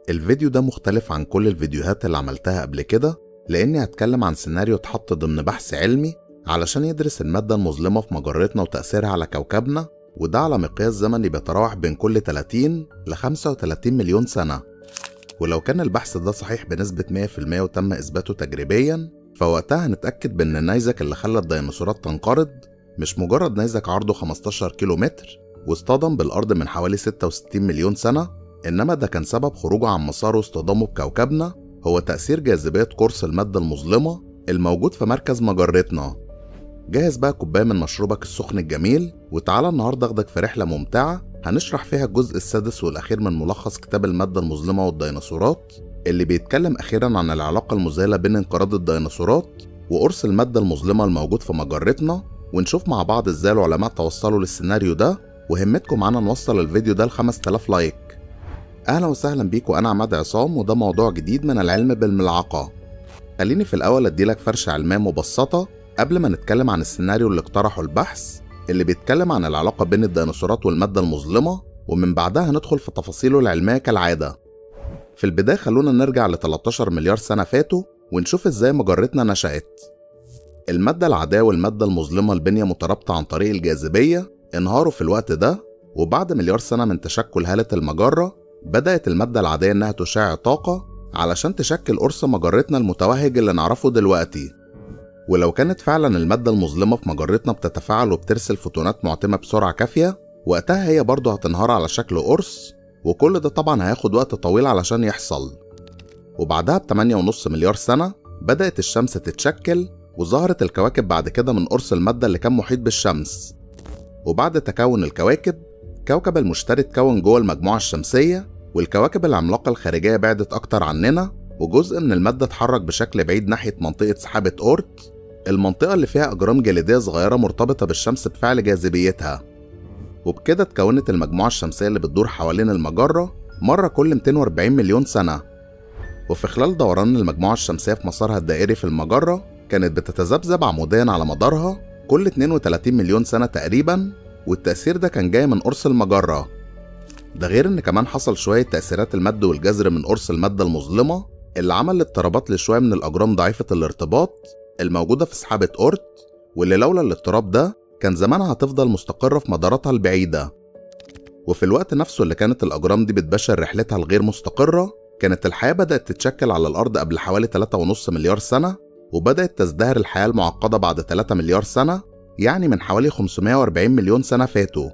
الفيديو ده مختلف عن كل الفيديوهات اللي عملتها قبل كده لأني هتكلم عن سيناريو اتحط ضمن بحث علمي علشان يدرس المادة المظلمة في مجرتنا وتأثيرها على كوكبنا وده على مقياس زمني بيتراوح بين كل 30 ل 35 مليون سنة ولو كان البحث ده صحيح بنسبة 100% وتم إثباته تجريبيا فوقتها هنتأكد بأن النيزك اللي خلى الديناصورات تنقرض مش مجرد نيزك عرضه 15 كيلو متر واصطدم بالأرض من حوالي 66 مليون سنة إنما ده كان سبب خروجه عن مساره واصطدامه بكوكبنا هو تأثير جاذبية قرص المادة المظلمة الموجود في مركز مجرتنا جهز بقى كوباية من مشروبك السخن الجميل وتعالى النهاردة أخدك في رحلة ممتعة هنشرح فيها الجزء السادس والأخير من ملخص كتاب المادة المظلمة والديناصورات اللي بيتكلم أخيرا عن العلاقة المذهلة بين انقراض الديناصورات وقرص المادة المظلمة الموجود في مجرتنا ونشوف مع بعض ازاي العلماء توصلوا للسيناريو ده وهمتكم معانا نوصل الفيديو ده ل 5000 لايك اهلا وسهلا بيكم انا عماد عصام وده موضوع جديد من العلم بالملعقة خليني في الاول اديلك فرشة علمية مبسطة قبل ما نتكلم عن السيناريو اللي اقترحه البحث اللي بيتكلم عن العلاقة بين الديناصورات والمادة المظلمة ومن بعدها هندخل في تفاصيله العلمية كالعادة في البداية خلونا نرجع ل 13 مليار سنة فاتوا ونشوف ازاي مجرتنا نشأت المادة العادية والمادة المظلمة البنية مترابطة عن طريق الجاذبية انهاروا في الوقت ده وبعد مليار سنة من تشكل هالة المجرة بدأت المادة العادية إنها تشع طاقة علشان تشكل قرص مجرتنا المتوهج اللي نعرفه دلوقتي ولو كانت فعلا المادة المظلمة في مجرتنا بتتفاعل وبترسل فوتونات معتمة بسرعة كافية وقتها هي برضه هتنهار على شكل قرص وكل ده طبعا هياخد وقت طويل علشان يحصل وبعدها ب 8.5 مليار سنة بدأت الشمس تتشكل وظهرت الكواكب بعد كده من قرص المادة اللي كان محيط بالشمس وبعد تكون الكواكب كوكب المشتري اتكون جوه المجموعة الشمسية والكواكب العملاقة الخارجية بعدت أكتر عننا وجزء من المادة اتحرك بشكل بعيد ناحية منطقة سحابة أورت المنطقة اللي فيها أجرام جليدية صغيرة مرتبطة بالشمس بفعل جاذبيتها وبكده اتكونت المجموعة الشمسية اللي بتدور حوالين المجرة مرة كل 240 مليون سنة وفي خلال دوران المجموعة الشمسية في مسارها الدائري في المجرة كانت بتتذبذب عموديا على مدارها كل 32 مليون سنة تقريبا والتأثير ده كان جاي من قرص المجرة ده غير إن كمان حصل شوية تأثيرات المد والجزر من قرص المادة المظلمة اللي عمل اضطرابات لشوية من الأجرام ضعيفة الارتباط الموجودة في سحابة أورت واللي لولا الاضطراب ده كان زمانها هتفضل مستقرة في مداراتها البعيدة وفي الوقت نفسه اللي كانت الأجرام دي بتبشر رحلتها الغير مستقرة كانت الحياة بدأت تتشكل على الأرض قبل حوالي 3.5 مليار سنة وبدأت تزدهر الحياة المعقدة بعد 3 مليار سنة يعني من حوالي 540 مليون سنة فاتوا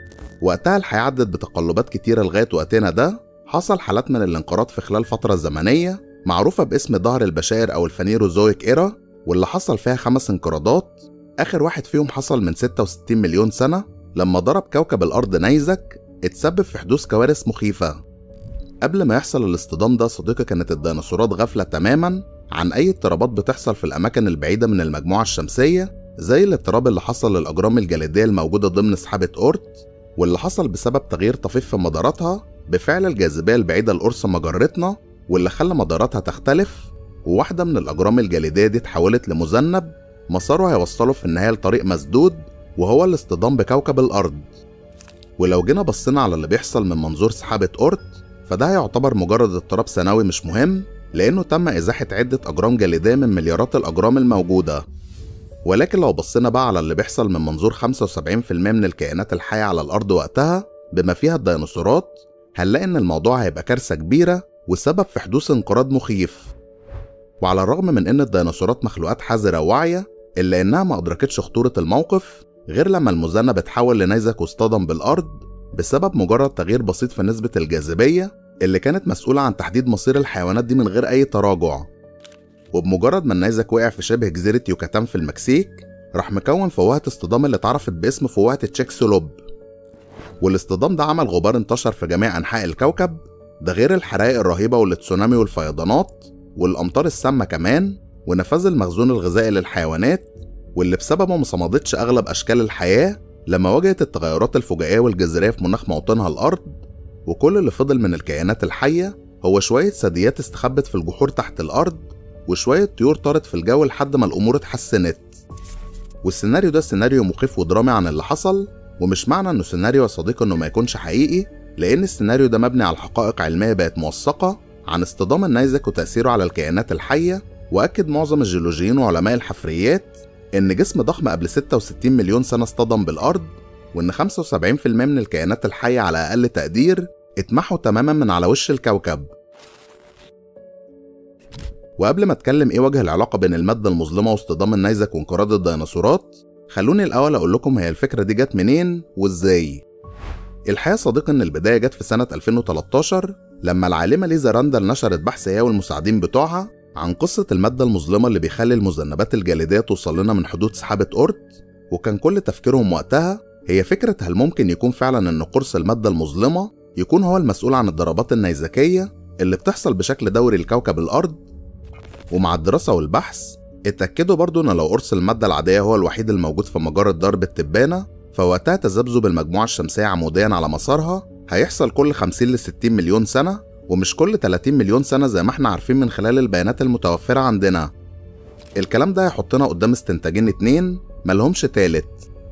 وقتها الحياة عدت بتقلبات كتيرة لغاية وقتنا ده حصل حالات من الانقراض في خلال فترة زمنية معروفة باسم ظهر البشائر أو الفانيروزويك إيرا واللي حصل فيها خمس انقراضات آخر واحد فيهم حصل من 66 مليون سنة لما ضرب كوكب الأرض نيزك اتسبب في حدوث كوارث مخيفة قبل ما يحصل الاصطدام ده صديقي كانت الديناصورات غافلة تماما عن أي اضطرابات بتحصل في الأماكن البعيدة من المجموعة الشمسية زي الاضطراب اللي حصل للأجرام الجليدية الموجودة ضمن سحابة أورت واللي حصل بسبب تغيير طفيف في مداراتها بفعل الجاذبية البعيدة لقرص مجرتنا واللي خلى مداراتها تختلف وواحدة من الأجرام الجليدية دي اتحولت لمذنب مساره هيوصله في النهاية لطريق مسدود وهو الاصطدام بكوكب الأرض ولو جينا بصينا على اللي بيحصل من منظور سحابة أورت فده هيعتبر مجرد اضطراب ثانوي مش مهم لأنه تم إزاحة عدة أجرام جليدية من مليارات الأجرام الموجودة ولكن لو بصينا بقى على اللي بيحصل من منظور 75% من الكائنات الحية على الأرض وقتها بما فيها الديناصورات هنلاقي إن الموضوع هيبقى كارثة كبيرة وسبب في حدوث انقراض مخيف وعلى الرغم من إن الديناصورات مخلوقات حذرة وواعية إلا إنها ما أدركتش خطورة الموقف غير لما المذنب اتحول لنيزك واصطدم بالأرض بسبب مجرد تغيير بسيط في نسبة الجاذبية اللي كانت مسؤولة عن تحديد مصير الحيوانات دي من غير أي تراجع وبمجرد ما النيزك وقع في شبه جزيرة يوكاتان في المكسيك راح مكون فوهة اصطدام اللي اتعرفت باسم فوهة تشيكسولوب والاصطدام ده عمل غبار انتشر في جميع أنحاء الكوكب ده غير الحرائق الرهيبة والتسونامي والفيضانات والأمطار السامة كمان ونفاذ المخزون الغذائي للحيوانات واللي بسببه ما صمدتش أغلب أشكال الحياة لما واجهت التغيرات الفجائية والجذرية في مناخ موطنها الأرض وكل اللي فضل من الكائنات الحية هو شوية ثدييات استخبت في الجحور تحت الأرض وشوية طيور طارت في الجو لحد ما الأمور اتحسنت والسيناريو ده سيناريو مخيف ودرامي عن اللي حصل ومش معنى انه سيناريو يا صديقي انه ما يكونش حقيقي لأن السيناريو ده مبني على حقائق علمية بقت موثقة عن اصطدام النيزك وتأثيره على الكائنات الحية وأكد معظم الجيولوجيين وعلماء الحفريات إن جسم ضخم قبل 66 مليون سنة اصطدم بالأرض وإن 75% من الكائنات الحية على أقل تقدير اتمحوا تماما من على وش الكوكب وقبل ما اتكلم ايه وجه العلاقة بين المادة المظلمة واصطدام النيزك وانقراض الديناصورات خلوني الأول أقول لكم هي الفكرة دي جت منين وإزاي الحقيقة صديقي إن البداية جت في سنة 2013 لما العالمة ليزا راندل نشرت بحث هي والمساعدين بتوعها عن قصة المادة المظلمة اللي بيخلي المذنبات الجليدية توصل لنا من حدود سحابة أورت وكان كل تفكيرهم وقتها هي فكرة هل ممكن يكون فعلا إن قرص المادة المظلمة يكون هو المسؤول عن الضربات النيزكية اللي بتحصل بشكل دوري لكوكب الأرض ومع الدراسة والبحث اتأكدوا برضو إن لو قرص المادة العادية هو الوحيد الموجود في مجرة درب التبانة فوقتها تذبذب المجموعة الشمسية عموديا على مسارها هيحصل كل 50 ل 60 مليون سنة ومش كل 30 مليون سنة زي ما احنا عارفين من خلال البيانات المتوفرة عندنا الكلام ده هيحطنا قدام استنتاجين اتنين ملهمش تالت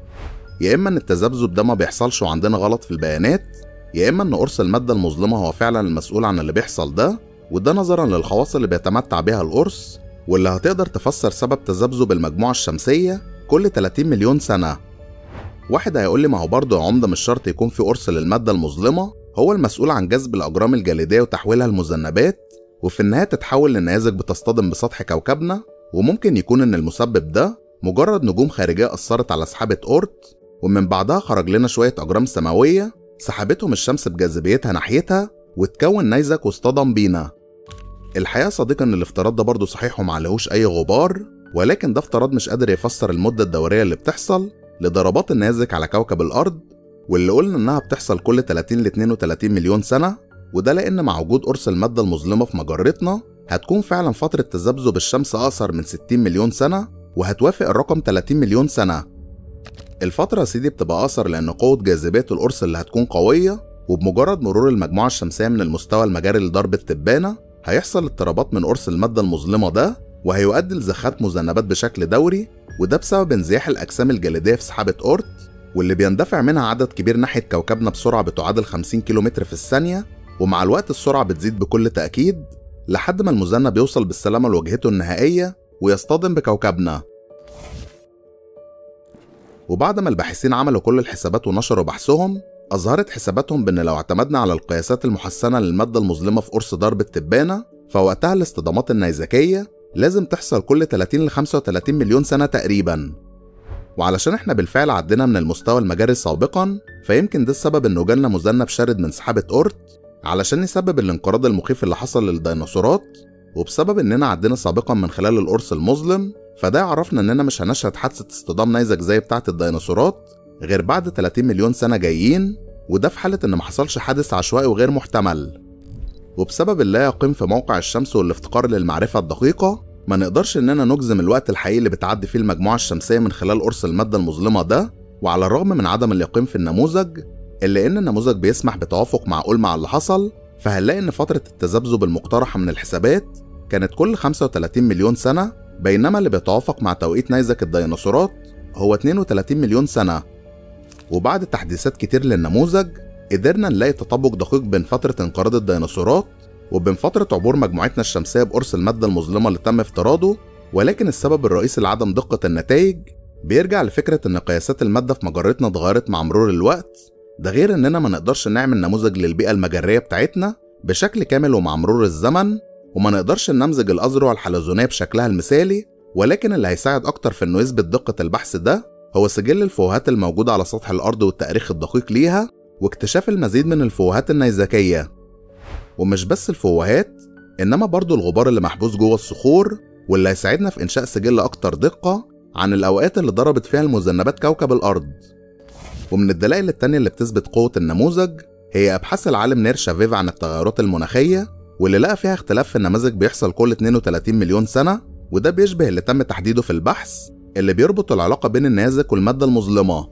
يا إما إن التذبذب ده ما بيحصلش وعندنا غلط في البيانات يا إما إن قرص المادة المظلمة هو فعلا المسؤول عن اللي بيحصل ده وده نظرا للخواص اللي بيتمتع بها القرص واللي هتقدر تفسر سبب تذبذب المجموعة الشمسية كل 30 مليون سنة واحد هيقول لي ما هو برضه يا عمده مش شرط يكون في قرص للمادة المظلمة هو المسؤول عن جذب الأجرام الجليدية وتحويلها لمذنبات وفي النهاية تتحول لنيازك بتصطدم بسطح كوكبنا وممكن يكون إن المسبب ده مجرد نجوم خارجية أثرت على سحابة أورت ومن بعدها خرج لنا شوية أجرام سماوية سحبتهم الشمس بجاذبيتها ناحيتها وتكون نيزك واصطدم بينا الحقيقة صديقي إن الافتراض ده برضه صحيح ومعلهوش أي غبار ولكن ده افتراض مش قادر يفسر المدة الدورية اللي بتحصل لضربات النيازك على كوكب الأرض واللي قلنا إنها بتحصل كل 30 ل 32 مليون سنة وده لأن مع وجود قرص المادة المظلمة في مجرتنا هتكون فعلا فترة تذبذب الشمس أقصر من 60 مليون سنة وهتوافق الرقم 30 مليون سنة الفترة يا سيدي بتبقى أقصر لأن قوة جاذبية القرص اللي هتكون قوية وبمجرد مرور المجموعة الشمسية من المستوى المجاري لضرب التبانة هيحصل اضطرابات من قرص المادة المظلمة ده وهيؤدي لزخات مذنبات بشكل دوري وده بسبب انزياح الأجسام الجليدية في سحابة أورت واللي بيندفع منها عدد كبير ناحية كوكبنا بسرعة بتعادل 50 كيلومتر في الثانية ومع الوقت السرعة بتزيد بكل تأكيد لحد ما المذنب يوصل بالسلامة لوجهته النهائية ويصطدم بكوكبنا وبعد ما الباحثين عملوا كل الحسابات ونشروا بحثهم أظهرت حساباتهم بأن لو اعتمدنا على القياسات المحسنة للمادة المظلمة في قرص ضرب التبانة فوقتها الاصطدامات النيزكية لازم تحصل كل 30 ل 35 مليون سنة تقريبا وعلشان احنا بالفعل عدينا من المستوى المجاري سابقا فيمكن ده السبب انه جالنا مذنب شارد من سحابة أورت علشان يسبب الانقراض المخيف اللي حصل للديناصورات وبسبب اننا عدينا سابقا من خلال القرص المظلم فده عرفنا اننا مش هنشهد حادثة اصطدام نيزك زي بتاعة الديناصورات غير بعد 30 مليون سنة جايين وده في حالة إن محصلش حادث عشوائي وغير محتمل وبسبب اللا يقيم في موقع الشمس والافتقار للمعرفة الدقيقة ما نقدرش إننا نجزم الوقت الحقيقي اللي بتعدي فيه المجموعة الشمسية من خلال قرص المادة المظلمة ده وعلى الرغم من عدم اليقين في النموذج إلا إن النموذج بيسمح بتوافق معقول مع اللي حصل فهنلاقي إن فترة التذبذب المقترحة من الحسابات كانت كل 35 مليون سنة بينما اللي بيتوافق مع توقيت نيزك الديناصورات هو 32 مليون سنة وبعد تحديثات كتير للنموذج قدرنا نلاقي تطابق دقيق بين فترة انقراض الديناصورات وبين فترة عبور مجموعتنا الشمسية بقرص المادة المظلمة اللي تم افتراضه ولكن السبب الرئيسي لعدم دقة النتائج بيرجع لفكرة إن قياسات المادة في مجرتنا اتغيرت مع مرور الوقت ده غير إننا ما نقدرش نعمل نموذج للبيئة المجرية بتاعتنا بشكل كامل ومع مرور الزمن وما نقدرش نمزج الأذرع الحلزونية بشكلها المثالي ولكن اللي هيساعد أكتر في إنه يثبت دقة البحث ده هو سجل الفوهات الموجودة على سطح الأرض والتاريخ الدقيق ليها واكتشاف المزيد من الفوهات النيزكية ومش بس الفوهات إنما برضو الغبار اللي محبوس جوه الصخور واللي هيساعدنا في إنشاء سجل أكتر دقة عن الأوقات اللي ضربت فيها المذنبات كوكب الأرض ومن الدلائل التانية اللي بتثبت قوة النموذج هي أبحاث العالم نير شافيف عن التغيرات المناخية واللي لقى فيها اختلاف في النماذج بيحصل كل 32 مليون سنة وده بيشبه اللي تم تحديده في البحث اللي بيربط العلاقة بين النيازك والمادة المظلمة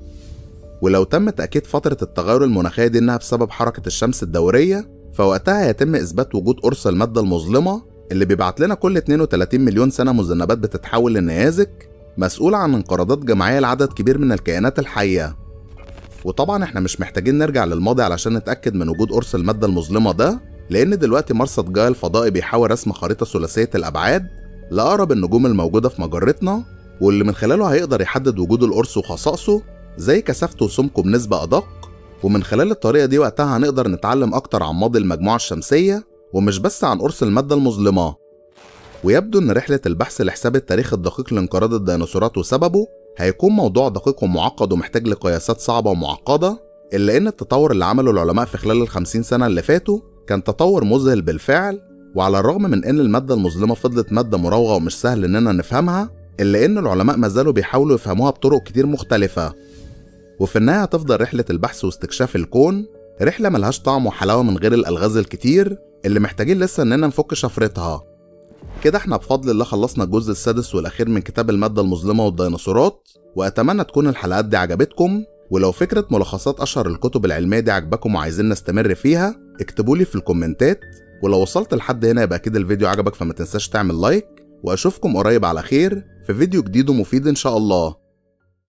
ولو تم تأكيد فترة التغير المناخية دي إنها بسبب حركة الشمس الدورية فوقتها هيتم إثبات وجود قرص المادة المظلمة اللي بيبعت لنا كل 32 مليون سنة مذنبات بتتحول للنيازك مسؤولة عن انقراضات جماعية لعدد كبير من الكائنات الحية وطبعا احنا مش محتاجين نرجع للماضي علشان نتأكد من وجود قرص المادة المظلمة ده لأن دلوقتي مرصد جاي الفضائي بيحاول رسم خريطة ثلاثية الأبعاد لأقرب النجوم الموجودة في مجرتنا واللي من خلاله هيقدر يحدد وجود القرص وخصائصه زي كثافته وسمكه بنسبة أدق ومن خلال الطريقة دي وقتها هنقدر نتعلم أكتر عن ماضي المجموعة الشمسية ومش بس عن قرص المادة المظلمة ويبدو إن رحلة البحث لحساب التاريخ الدقيق لانقراض الديناصورات وسببه هيكون موضوع دقيق ومعقد ومحتاج لقياسات صعبة ومعقدة إلا إن التطور اللي عمله العلماء في خلال الخمسين سنة اللي فاتوا كان تطور مذهل بالفعل وعلى الرغم من إن المادة المظلمة فضلت مادة مراوغة ومش سهل إننا نفهمها إلا إن العلماء ما زالوا بيحاولوا يفهموها بطرق كتير مختلفة وفي النهاية هتفضل رحلة البحث واستكشاف الكون رحلة ملهاش طعم وحلاوة من غير الألغاز الكتير اللي محتاجين لسه إننا نفك شفرتها كده احنا بفضل الله خلصنا الجزء السادس والأخير من كتاب المادة المظلمة والديناصورات وأتمنى تكون الحلقات دي عجبتكم ولو فكرة ملخصات أشهر الكتب العلمية دي عجبكم وعايزين نستمر فيها اكتبولي في الكومنتات ولو وصلت لحد هنا يبقى كده الفيديو عجبك فما تنساش تعمل لايك وأشوفكم قريب على خير في فيديو جديد ومفيد إن شاء الله